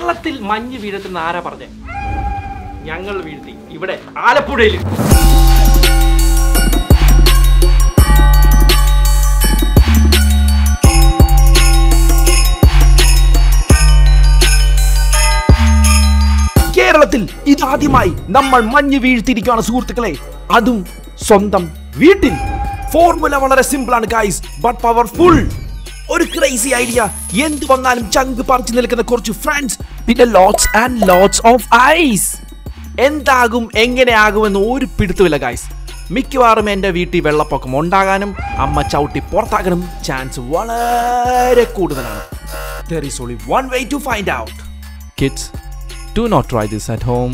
കേരളത്തിൽ മഞ്ഞ് വീഴത്തുന്ന ആരാ പറഞ്ഞേ ഞങ്ങൾ വീഴ്ത്തി ഇവിടെ ആലപ്പുഴയിൽ കേരളത്തിൽ ഇതാദ്യമായി നമ്മൾ മഞ്ഞ് വീഴ്ത്തിയിരിക്കുകയാണ് സുഹൃത്തുക്കളെ അതും സ്വന്തം വീട്ടിൽ ഫോർമുല വളരെ സിമ്പിൾ ആണ് ഗൈസ് ബട്ട് പവർഫുൾ ഒരു ക്രേസി ഐഡിയ എന്ത് വന്നാലും ചങ്ക് പറിച്ചു നിൽക്കുന്ന കുറച്ച് ഫ്രണ്ട്സ് പിന്നെ lots and lots of ice എന്താകും എങ്ങനെയാകുമെന്ന് ഒരു പിടുത്തുമില്ല ഗൈസ് മിക്കവാറും എൻ്റെ വീട്ടിൽ വെള്ളപ്പൊക്കം ഉണ്ടാകാനും അമ്മ ചവിട്ടി പുറത്താകാനും ചാൻസ് വളരെ കൂടുതലാണ് There is only one way to find out. Kids, do not try this at home.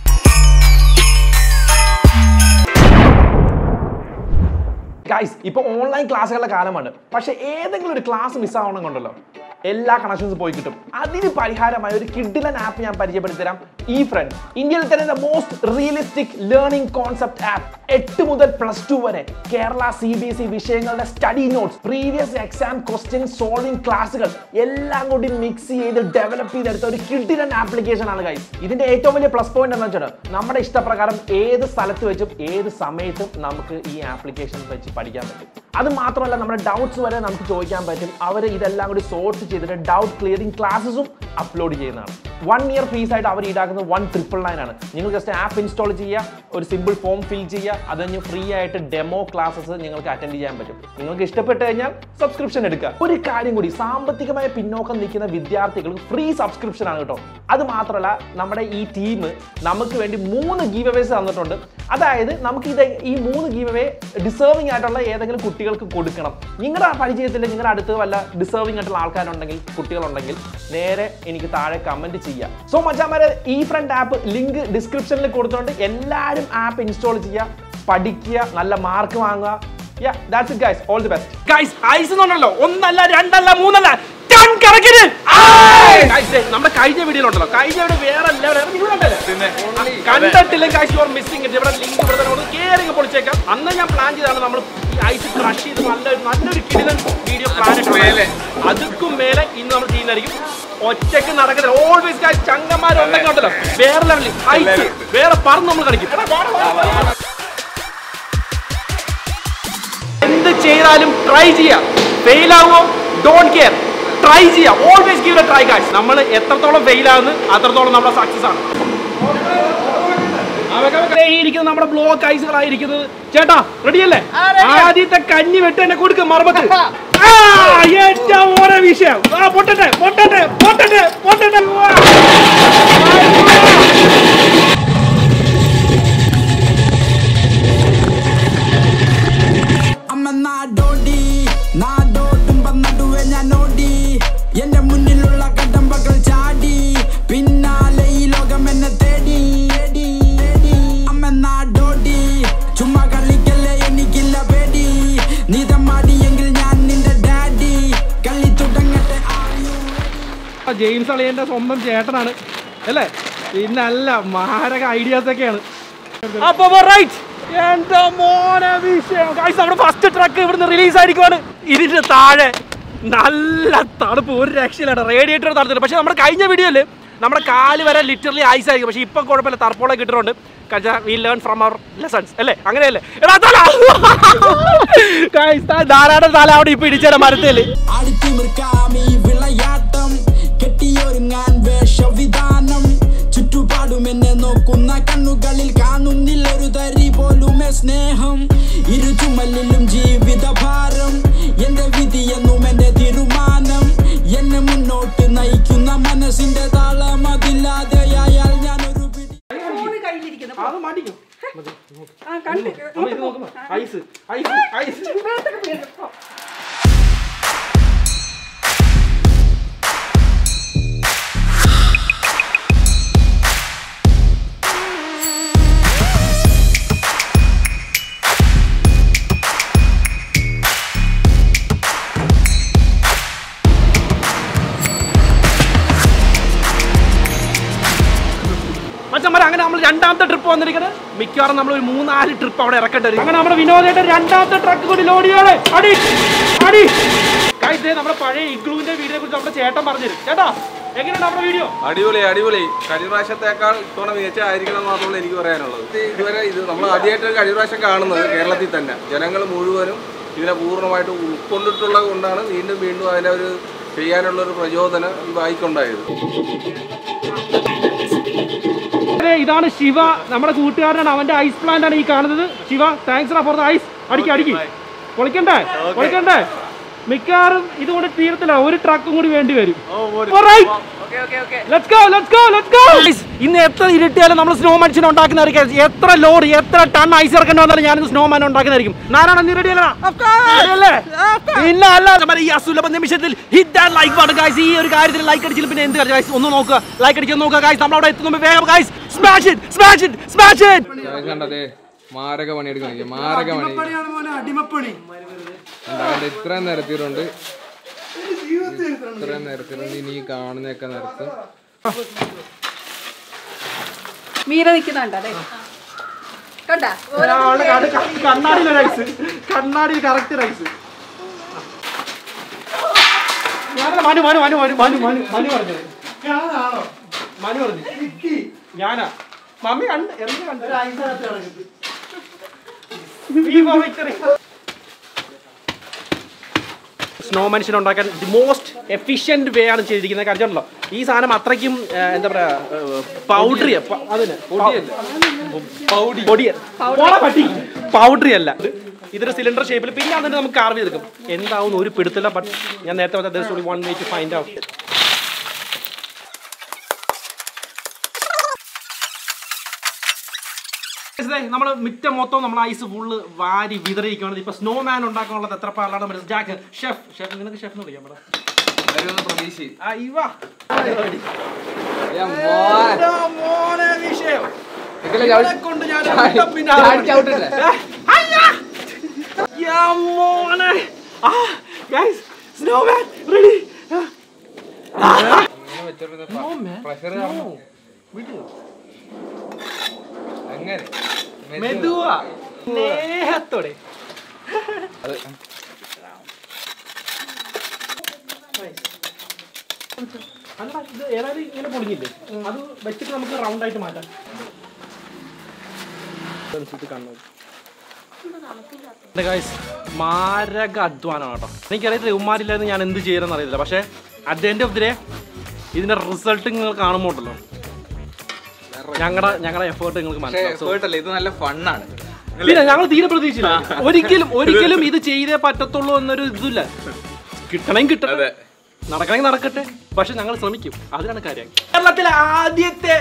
Guys ഇപ്പൊ ഓൺലൈൻ ക്ലാസ്സുകളുടെ കാലമാണ് പക്ഷെ ഏതെങ്കിലും ഒരു ക്ലാസ് മിസ്സാവണം കൊണ്ടല്ലോ എല്ലാ കണക്ഷൻസ് പോയി കിട്ടും അതിന് പരിഹാരമായ ഒരു കിഡിലൻ ആപ്പ് ഞാൻ പരിചയപ്പെടുത്തി തരാം ഈ ഫ്രണ്ട് ഇന്ത്യയിൽ തന്നെ most realistic learning concept app എട്ട് മുതൽ പ്ലസ് ടു വരെ Kerala C B S E വിഷയങ്ങളുടെ study notes previous exam question solving ക്ലാസ്സുകൾ എല്ലാം കൂടി മിക്സ് ചെയ്ത് ഡെവലപ്പ് ചെയ്തെടുത്ത ഒരു കിഡിലൻ ആപ്ലിക്കേഷൻ ആണ് ഗൈസ് ഇതിന്റെ ഏറ്റവും വലിയ പ്ലസ് പോയിന്റ് എന്ന് വെച്ചാൽ നമ്മുടെ ഇഷ്ടപ്രകാരം ഏത് സ്ഥലത്ത് വെച്ചും ഏത് സമയത്തും നമുക്ക് ഈ ആപ്ലിക്കേഷൻ വെച്ച് പഠിക്കാൻ പറ്റും അത് മാത്രമല്ല നമ്മുടെ ഡൗട്ട്സ് വരെ നമുക്ക് ചോദിക്കാൻ പറ്റും അവർ ഇതെല്ലാം കൂടി സോർട്ട് ചെയ്തിട്ട് ഡൗട്ട് ക്ലിയറിംഗ് ക്ലാസ്സസും അപ്ലോഡ് ചെയ്യുന്നതാണ് വൺ ഇയർ ഫീസ് ആയിട്ട് അവർ ഈടാക്കുന്നത് വൺ ട്രിപ്പിൾ നയൻ ആണ് നിങ്ങൾ ജസ്റ്റ് ആപ്പ് ഇൻസ്റ്റാൾ ചെയ്യുക ഒരു സിമ്പിൾ ഫോം ഫിൽ ചെയ്യുക അത് കഴിഞ്ഞ് ഫ്രീ ആയിട്ട് ഡെമോ ക്ലാസ്സസ് നിങ്ങൾക്ക് അറ്റൻഡ് ചെയ്യാൻ പറ്റും നിങ്ങൾക്ക് ഇഷ്ടപ്പെട്ട് കഴിഞ്ഞാൽ സബ്സ്ക്രിപ്ഷൻ എടുക്കുക ഒരു കാര്യം കൂടി സാമ്പത്തികമായ പിന്നോക്കം നിൽക്കുന്ന വിദ്യാർത്ഥികൾക്ക് ഫ്രീ സബ്സ്ക്രിപ്ഷൻ ആണ് കേട്ടോ അത് മാത്രമല്ല നമ്മുടെ ഈ ടീം നമുക്ക് വേണ്ടി മൂന്ന് ഗീവ് അവേസ് തന്നിട്ടുണ്ട് അതായത് നമുക്ക് ഇത് ഈ മൂന്ന് ഗീവ് അവേ ഡിസേർവിംഗ് ആയിട്ടുള്ള ഏതെങ്കിലും കുട്ടികൾക്ക് കൊടുക്കണം നിങ്ങളുടെ പരിചയത്തിൽ നിങ്ങളുടെ അടുത്ത് വല്ല ഡിസേർവിംഗ് ആയിട്ടുള്ള ആൾക്കാരുണ്ടെങ്കിൽ കുട്ടികളുണ്ടെങ്കിൽ നേരെ എനിക്ക് താഴെ കമന്റ് ചെയ്യാം സോ മച്ചാമാരെ ഈ ഫ്രണ്ട് ആപ്പ് ലിങ്ക് ഡിസ്ക്രിപ്ഷനിൽ കൊടുത്തുകൊണ്ട് എല്ലാവരും ആപ്പ് ഇൻസ്റ്റാൾ ചെയ്യുക പഠിക്കുക നല്ല മാർക്ക് വാങ്ങുക yeah that's it guys all the best guys ice എന്നുണ്ടല്ലോ ഒന്നല്ല രണ്ടല്ല മൂന്നല്ല ടൺ കണക്കിന് Guys, ദേ, നമ്മുടെ കഴിഞ്ഞ വീഡിയോ ഉണ്ടല്ലോ കഴിഞ്ഞ വീഡിയോ വേറെ ലെവൽ കണ്ടിട്ടില്ലെങ്കിൽ guys you are missing it ഇവിടെ ലിങ്ക് ഇവിടെ തന്നെ കേറി പൊളിച്ചേക്കാം അന്ന് ഞാൻ പ്ലാൻ ചെയ്താണ് നമ്മൾ ഈ ഐസ് ക്രഷ് ചെയ്ത് നല്ല നല്ലൊരു കിടിലൻ വീഡിയോ പ്ലാൻ ഇട്ടുണ്ട് അതുക്കും മേലെ ഇന്ന് നമ്മൾ ചെയ്യുന്നതായിരിക്കും ഒറ്റയ്ക്ക് നടക്കുന്നത് ഓൾവേസ് ഗൈസ് ചങ്ങന്മാരുണ്ടെങ്കിൽ ഉണ്ടല്ലോ വേറെ ലെവലിൽ ഐസ് വേറെ പറന്ന് നമ്മൾ കളിക്കും എടാ, വാടാ, വാടാ, വാടാ. എന്ത് ചെയ്താലും ട്രൈ ചെയ്യാം ഫെയിൽ ആവുമോ ഡോണ്ട് കെയർ ട്രൈ ചെയ്യാം always give a try guys നമ്മൾ എത്രത്തോളം ഫെയിൽ ആകുന്നു അത്രത്തോളം നമ്മുടെ സക്സസ് ആണ് ദേ ഈ ഇരിക്കുന്ന നമ്മുടെ ബ്ലോക്ക് ഐസുകളായിരിക്കുന്നത് ചേട്ടാ റെഡി അല്ലേ ആദ്യത്തെ കഞ്ഞി വെട്ട് എന്നെ കൊടുക്ക് മറുപടി ആ, ഏറ്റവും ഓരോ വിഷയം ആ പൊട്ടട്ടെ പൊട്ടട്ടെ പൊട്ടട്ടെ പൊട്ടട്ടെ വാ. അമ്മ നാടോടി നാടോടുമ്പം നടുവെ ഞാൻ ഓടി എന്റെ മുന്നിലുള്ള കടമ്പകൾ ചാടി പിന്നാലെ ഈ ലോകം എന്നെ തേടി തേടി, തേടി. അമ്മ നാടോടി ചുമ്മാ കളിക്കല്ലേ എനിക്കില്ല പേടി നീതമാടിയെങ്കിൽ ഞാൻ നിന്റെ ഡാഡി കളി തുടങ്ങട്ടെ ആയു ആ ജെയിംസ് അളിയന്റെ സ്വന്തം ചേട്ടനാണ് അല്ലേ പിന്നല്ല മാരക ഐഡിയാസ് ഒക്കെയാണ് അപ്പൊ റൈറ്റ് എന്റെ മോനെ വിഷയം ഗൈസ് നമ്മുടെ ഫസ്റ്റ് ട്രക്ക് ഇവിടുന്ന് റിലീസ് ആയിരിക്കുവാണ് ഇതിന്റെ താഴെ നല്ല തണുപ്പ് ഒരു രക്ഷയിലാണ് റേഡിയേറ്റർ തണുത്തില്ല പക്ഷെ നമ്മുടെ കഴിഞ്ഞ വീഡിയോയില് നമ്മുടെ കാല് വരെ ലിറ്ററലി ഐസ് ആയിരിക്കും പക്ഷെ ഇപ്പൊ കുഴപ്പമില്ല തർപ്പോളെ കിട്ടുന്നുണ്ട് കാരണം we learn from our lessons അല്ലേ അങ്ങനെയല്ലേ എടാ തല ഗൈസ് ധാരാളം തല അവിടെ ഇപ്പൊ ഇടിച്ചേരാ മരത്തേല് ആടിത്തിമിർക്കാം ഈ വിളയാട്ടം കെട്ടിയൊരുങ്ങാൻ വേഷവിധാനം ചുറ്റുപാടും എന്നെ നോക്കുന്ന കണ്ണുകളിൽ കാണുന്നില്ല ഒരു തരി പോലുമേ സ്നേഹം ഇരു ചുമലിലും ജീവിത ഭാരം എന്റെ വിധി എന്നും എന്റെ തീരുമാനം എന്നെ മുന്നോട്ട് നയിക്കുന്ന മനസ്സിന്റെ താളം അതില്ലാതെയായാൽ ഞാനൊരു പിടി ഫോണ് കയ്യിലിരിക്കുന്നു. അത് മടിക്കും ആ, കണ്ടു. അമ്മ ഇത് നോക്കുമ്പോ ഐസ് ഐസ് ഐസ് വേഗത്തിൽ വീഴും. പോ. മച്ചന്മാരെ അങ്ങനെ നമ്മൾ രണ്ടാമത്തെ ട്രിപ്പ് വന്നിരിക്കുന്നത് മിക്കവാറും നമ്മൾ ഒരു മൂന്നാല് ട്രിപ്പ് അവിടെ ഇറക്കേണ്ടി വരും അങ്ങനെ നമ്മുടെ വിനോദേട്ടൻ രണ്ടാമത്തെ ട്രക്ക് കൂടി ലോഡ് ചെയ്യാണ് അടി അടി കാഴ്ച നമ്മുടെ പഴയ ഇഗ്ലൂവിന്റെ വീടിനെ കുറിച്ച് നമ്മുടെ ചേട്ടൻ പറഞ്ഞുതരും ചേട്ടാ എങ്ങനെയുണ്ട് നമ്മുടെ വീഡിയോ അടിപൊളി അടിപൊളി കഴിഞ്ഞ പ്രാവശ്യത്തേക്കാൾ ഇത്തവണ മികച്ചായിരിക്കണം എന്ന് മാത്രമേ എനിക്ക് പറയാനുള്ളത് ഇത് ഇതുവരെ ഇത് നമ്മൾ ആദ്യമായിട്ട് കഴിഞ്ഞ പ്രാവശ്യം കാണുന്നത് കേരളത്തിൽ തന്നെ ജനങ്ങൾ മുഴുവനും ഇതിനെ പൂർണ്ണമായിട്ട് ഉൾക്കൊണ്ടിട്ടുള്ളത് കൊണ്ടാണ് വീണ്ടും വീണ്ടും അതിനെ ഒരു ചെയ്യാനുള്ള ഒരു പ്രചോദനം ഈ വായിക്കുണ്ടായത് അതെ, ഇതാണ് ശിവ നമ്മുടെ കൂട്ടുകാരനാണ് അവന്റെ ഐസ് പ്ലാന്റ് ആണ് ഈ കാണുന്നത് Shiva thanks for the ice അടിക്കി അടിക്കി പൊളിക്കണ്ടേ പൊളിക്കണ്ടേ മിക്കവാറും ഇതുകൊണ്ട് തീരത്തില്ല ഒരു ട്രക്കും കൂടി വേണ്ടി വരും Alright. Let's go, let's go, let's go. Guys, ഇന്ന് എത്ര ഇരുട്ടിയാലും നമ്മൾ സ്നോ മനുഷ്യനെ ഉണ്ടാക്കുന്നതായിരിക്കും എത്ര ലോറി എത്ര ടൺ ഐസ് ഇറക്കേണ്ടി വന്നാലും ഞാനിന്ന് സ്നോ മാൻ ഉണ്ടാക്കുന്നതായിരിക്കും നാരായണ നീ റെഡി അല്ലേ ഇല്ല അല്ല നമ്മുടെ ഈ അസുലഭ നിമിഷത്തിൽ ഹിറ്റ് ആൻഡ് ലൈക്ക് പാട്ട് ഗൈസ് ഈ ഒരു കാര്യത്തിൽ ലൈക്ക് അടിച്ചില്ല പിന്നെ എന്ത് ഗൈസ് ഒന്ന് നോക്കുക ലൈക്ക് അടിക്കാൻ നോക്കുക ഗൈസ് നമ്മൾ അവിടെ എത്തുമ്പോൾ വേഗം guys smash it smash it smash it കണ്ടതേ മാരക പണിയെടുക്കണം മാരക പണി എന്താ ഇത്രയും നിരത്തിയിട്ടുണ്ട് ഇത്രയും നിരത്തിയിട്ടുണ്ട് ഇനി ഈ കാണുന്നൊക്കെ നിരത്ത് മീര നിൽക്കുന്നുണ്ട് അതെ കണ്ട കണ്ണാടി റൈസ് കണ്ണാടി കറക്റ്റ് റൈസ് മനു മനു മനു മനു മനു മനു മനു പറഞ്ഞത് ഞാനാണോ മനു പറഞ്ഞു ഞാനാ മമ്മി കണ്ട് ഇറങ്ങി കണ്ട് സ്നോ മനുഷ്യൻ ഉണ്ടാക്കാൻ ദി മോസ്റ്റ് എഫിഷ്യന്റ് വേ ആണ് ചെയ്തിരിക്കുന്നത് കാണിച്ചാണല്ലോ ഈ സാധനം അത്രയ്ക്കും ആ, എന്താ പറയാ പൗഡറി അതിന് പൊടിയ പട്ടി പൗഡറി അല്ല ഇതൊരു സിലിണ്ടർ ഷേപ്പിൽ പിന്നെ അതിന് നമുക്ക് കാർവ് ചെയ്തെടുക്കും എന്താവും ഒരു പിടുത്തില്ല ബട്ട് ഞാൻ നേരത്തെ പറഞ്ഞ one way to find out നമ്മൾ മിറ്റം മൊത്തം നമ്മൾ ഐസ് ഫുള്ള് വാരി വിതറിയിരിക്കുകയാണ് ഇപ്പൊ സ്നോ മാൻ ഉണ്ടാക്കാനുള്ളത് എത്ര പാടാണ് നമ്മൾ ജാക്ക് ഷെഫ് ഷെഫ് നിനക്ക് ഷെഫ് എന്ന് വിളിക്കാം മേഡം പ്രതീക്ഷയും ആ ഇവ ഏ, മോൻ. എടാ മോനെ വിഷയം നിങ്ങളെ ഇവനെ ചവിട്ടി- കൊണ്ട് ഞാൻ ചാടി- ഒട്ടും പിന്നാലെ ചാടി ചവിട്ടല്ലേ? ഏ, അയ്യാ! യാ മോനെ ആ ഗൈസ് സ്നോമാൻ റെഡി ഇങ്ങനെ വെച്ചോണ്ടിരുന്ന പ്രഷർ കാരണം അങ്ങനെ മെതുവാ സ്നേഹത്തോടെ അല്ല ഇത് ഏതായാലും ഇങ്ങനെ പൊടിഞ്ഞില്ലേ അത് വെച്ചിട്ട് നമുക്ക് റൗണ്ട് ആയിട്ട് മാറ്റാം ഗൈസ് മാരക അധ്വാനമാണ് കേട്ടോ എനിക്കറിയത്തില്ല ഉമ്മാരില്ലായിരുന്നു ഞാൻ എന്ത് ചെയ്യണമെന്ന് അറിയില്ല പക്ഷേ at the end of the day ഇതിന്റെ റിസൾട്ട് നിങ്ങൾ കാണുമ്പോൾ ഉണ്ടല്ലോ ഞങ്ങളുടെ ഞങ്ങളുടെ എഫേർട്ട് നിങ്ങൾക്ക് മനസ്സിലാവും So, പോയിട്ടല്ലേ ഇത് നല്ല ഫണ്ണാണ് പിന്നെ ഞങ്ങൾ തീരെ പ്രതീക്ഷിച്ചില്ല ഒരിക്കലും ഒരിക്കലും ഇത് ചെയ്തേ പറ്റത്തുള്ളൂ എന്നൊരു ഇതില്ല കിട്ടണമെങ്കിൽ കിട്ടട്ടെ നടക്കണമെങ്കിൽ നടക്കട്ടെ പക്ഷെ ഞങ്ങൾ ശ്രമിക്കും അതിനാണ് കാര്യം കേരളത്തിലെ ആദ്യത്തെ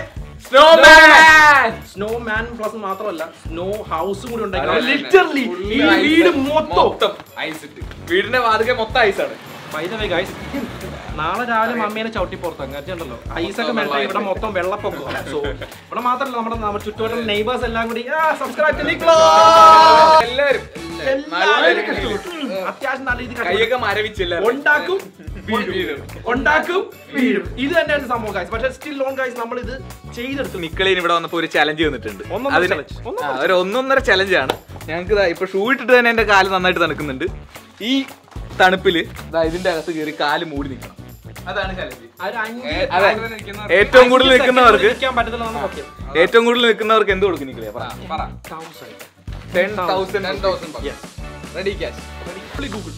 സ്നോ മാൻ പ്ലസ് മാത്രമല്ല സ്നോ ഹൗസും കൂടി ഉണ്ടായിരുന്നു ലിറ്ററലി ഈ വീട് മൊത്തം ഐസ് ഇട്ട് വീടിന്റെ വാതിക്കെ മൊത്തം ഐസാണ് By the way, guys, നാളെ രാവിലെ മമ്മീനെ ചവിട്ടി പുറത്താക്കും ഉണ്ടല്ലോ ഐസൊക്കെ മെൽറ്റ് ഇവിടെ മൊത്തം വെള്ളപ്പൊക്കം സോ ഇവിടെ മാത്രമല്ല നമ്മുടെ നമ്മുടെ ചുറ്റുവട്ടം നെയ്ബേഴ്സ് എല്ലാം കൂടി സബ്സ്ക്രൈബ് എല്ലാരും എല്ലാവരും കഷ്ടപ്പെട്ടു. അത്യാവശ്യം നല്ല രീതിയിൽ കഷ്ടപ്പെട്ടു. കൈയൊക്കെ മരവിച്ചില്ല ഉണ്ടാക്കും വീഴും. ഉണ്ടാക്കും വീഴും ഇത് തന്നെയാണ് സംഭവം ഗൈസ് പക്ഷേ സ്റ്റിൽ ലോൺ ഗൈസ് നമ്മൾ ഇത് ചെയ്തെടുത്തു നിക്കളീൻ ഇവിടെ വന്നപ്പോ ഒരു ചലഞ്ച് വന്നിട്ടുണ്ട് ഒന്നൊന്നര അതിന് challenge. ഒന്നൊന്നര ആ, ഒരു ഒന്നൊന്നര ചലഞ്ച് ആണ് ഞങ്ങൾക്ക് ഇതാ ഇപ്പൊ ഷൂ ഇട്ടിട്ട് തന്നെ എന്റെ കാല് നന്നായിട്ട് തണുക്കുന്നുണ്ട് ഈ തണുപ്പില് ദാ ഇതിന്റെ അകത്ത് കയറി കാല് മൂടി നിൽക്കണം അതാണ് ചലഞ്ച് ആ ഒരു അഞ്ച് അതെ ഏറ്റവും കൂടുതൽ അഞ്ച് നിൽക്കുന്നവർക്ക് second നിൽക്കാൻ പറ്റത്തില്ല നമുക്ക് ഓക്കെ ഏറ്റവും കൂടുതൽ നിൽക്കുന്നവർക്ക് എന്ത് കൊടുക്കും നിക്കളെ പറ ten thousand Yes. Ready cash Google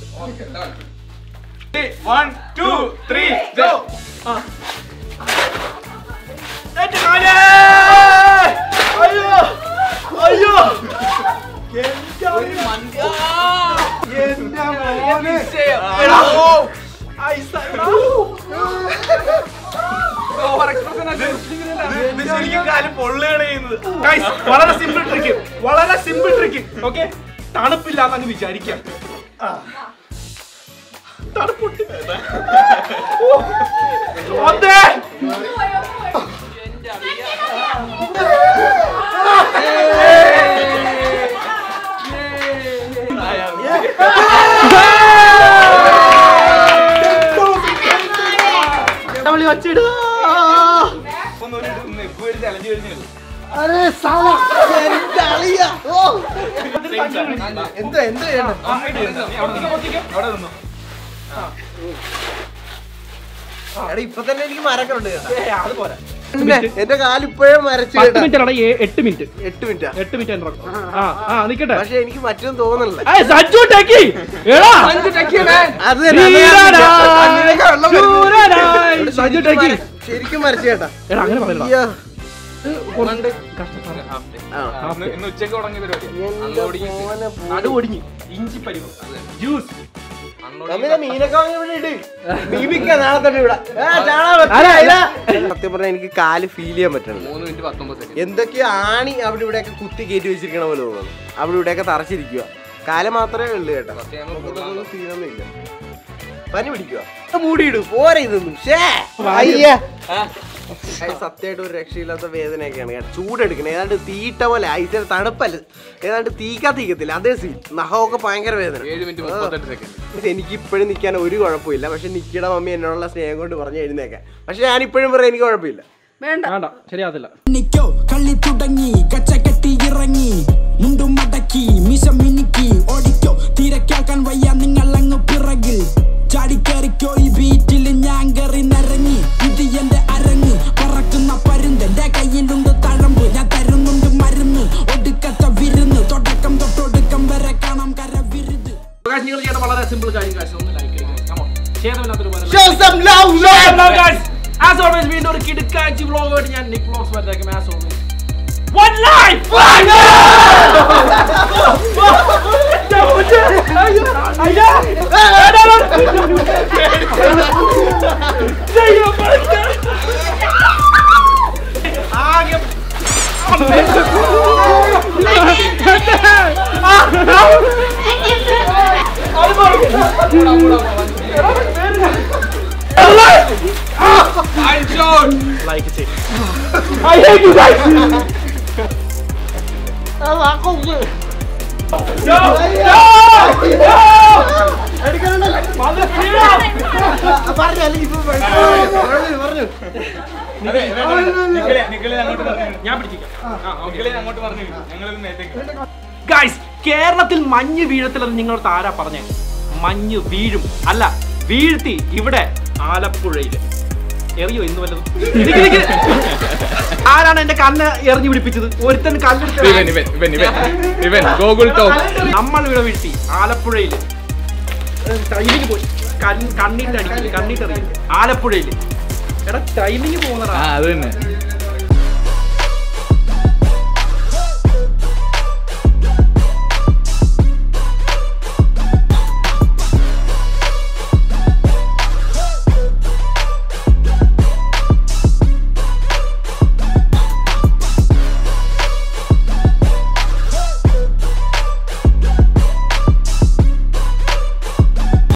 one two three go അയ്യോ അയ്യോ Guys, വളരെ സിമ്പിൾ ട്രിക്ക് വളരെ സിമ്പിൾ ട്രിക്ക് ഓക്കെ തണുപ്പില്ലാന്ന് അങ്ങ് വിചാരിക്കാം തണുപ്പുണ്ട് അതെ നമ്മള് വച്ചിടുക ചലഞ്ച് കഴിഞ്ഞു അവിടെ നിന്നു എടാ ഇപ്പൊ തന്നെ എനിക്ക് മരക്കുണ്ട് കേട്ടോ ഏ അത് പോരാ പിന്നെ എന്റെ കാലിപ്പോഴേ മരച്ചു പത്ത് കേട്ടാ മിനിറ്റ് അല്ല എട്ട് മിനിറ്റ് എട്ട് മിനിറ്റാ എട്ട് മിനിറ്റ് ആ ആ നിക്കട്ടെ പക്ഷെ എനിക്ക് മറ്റൊന്നും തോന്നുന്നില്ല ഏയ് സജ്ജു ടെക്കി എടാ അത് തന്നെ, അത് ഞാൻ വീരനായി, ശൂരനായി, സജ്ജു ടെക്കി മര- ശരിക്കും മരച്ചു കേട്ടാ എടാ അങ്ങനെ പറയണ്ട അയ്യോ. ഇന്ന് ഉച്ചയ്ക്ക് തുടങ്ങിയ പരിപാടിയാണ് എന്റെ മോനെ പോ- നടു ഒടിഞ്ഞ് ഇഞ്ചി പരിവ് ജ്യൂസ് തമ്മിലെ മീനൊക്കെ വാങ്ങി ഇവിടെ ഇട്. മീമിക്ക നാളെ തൊട്ട് ഇവിടെ. ഏ, ചാണകം വെച്ച് ആരാ, ഇല്ല. സത്യം പറഞ്ഞാൽ എനിക്ക് കാല് ഫീൽ ചെയ്യാൻ പറ്റണില്ല മൂന്ന് മിനിറ്റ് പത്തൊമ്പത് സെക്കൻഡ് എന്തൊക്കെയോ ആണി അവിടെ ഇവിടെയൊക്കെ കുത്തി കയറ്റി വെച്ചിരിക്കണ പോലെ തോന്നുന്നു അവിടെ ഇവിടെയൊക്കെ തറച്ചിരിക്കുക കാല് മാത്രമേ ഉള്ളു കേട്ടോ നമുക്കൊന്നും സീനൊന്നും ഇല്ല പനി പിടിക്കുക മൂടിയിടും പോരെ ഇതൊന്നും ഷേ അയ്യ സത്യമായിട്ട് ഒരു രക്ഷയില്ലാത്ത വേദനയൊക്കെയാണ് കേട്ടോ ചൂടെടുക്കണം ഏതാണ്ട് തീട്ട പോലെ ഐസിൽ തണുപ്പല്ല ഏതാണ്ട് തീക്കാ തീക്കത്തില്ല അതേ സീൻ നഖമൊക്കെ ഭയങ്കര വേദന ഏഴ് മിനിറ്റ് മുപ്പത്തെട്ട് സെക്കൻഡ് എനിക്ക് ഇപ്പോഴും നിൽക്കാൻ ഒരു കുഴപ്പമില്ല പക്ഷെ നിക്കിയുടെ മമ്മി എന്നോടുള്ള സ്നേഹം കൊണ്ട് പറഞ്ഞ് എഴുന്നേക്കാം പക്ഷെ ഞാൻ ഇപ്പോഴും പറയാം എനിക്ക് കുഴപ്പമില്ല വേണ്ട വേണ്ട ശരിയാകത്തില്ല നിക്കോ കളി തുടങ്ങി കച്ചകെട്ടി ഇറങ്ങി മുണ്ടും മടക്കി മിശ മിനുക്കി ഓടിക്കോ തീരെ കേൾക്കാൻ വയ്യ നിങ്ങൾ അങ്ങ് പിറകിൽ ചാടിക്കേറിക്കോ ഈ ബീറ്റിൽ ഞാൻ കയറി നിറങ്ങി ഇത് എന്റെ അരങ്ങ് പറക്കുന്ന പരുന്തെന്റെ കയ്യിലുണ്ട് തഴമ്പ് ഞാൻ തരുന്നുണ്ട് മരുന്ന് ഒടുക്കത്തെ വിരുന്ന് തുടക്കം തൊട്ടൊടുക്കം വരെ കാണാം കര വിരുത് Guys, നിങ്ങൾ ചെയ്യേണ്ട വളരെ സിമ്പിൾ കാര്യം guys. ഒന്ന് like അടിക്കുക. Come on. ഛേദമില്ലാത്തൊരു ഉപകാരം. Show some love, Share man. love, guys. As always, വീണ്ടും ഒരു കിടുക്കാച്ചി vlog ആയിട്ട് ഞാൻ നിക് vlogs വരുന്നതായിരിക്കും. As always. One life! അയ്യോ! അയ്യോ, പഠിച്ച. ആകെ like it. I hate you guys. No! No! No! Mother freedom! ഞാൻ ഗൈസ് കേരളത്തിൽ മഞ്ഞ് വീഴത്തില്ലെന്ന് നിങ്ങളോട് ആരാ പറഞ്ഞേ മഞ്ഞ് വീഴും അല്ല വീഴ്ത്തി ഇവിടെ ആലപ്പുഴയില് എറിയോ ഇന്ന് വല്ലതും നിക്ക് നിക്ക്. ആരാണ് എന്റെ കണ്ണ് എറിഞ്ഞു പിടിപ്പിച്ചത് ഒരുത്തൻ കല്ലെടുത്ത് ഗോകുൽ ടോപ്പ് നമ്മൾ ഇവിടെ വീഴ്ത്തി ആലപ്പുഴയില് ടൈമിങ് പോയി കണ്ണിട്ടടിക്കില്ല കണ്ണിട്ടെറിയില്ല ആലപ്പുഴയില് എടാ ടൈമിങ് പോകുന്നടാ അത് തന്നെ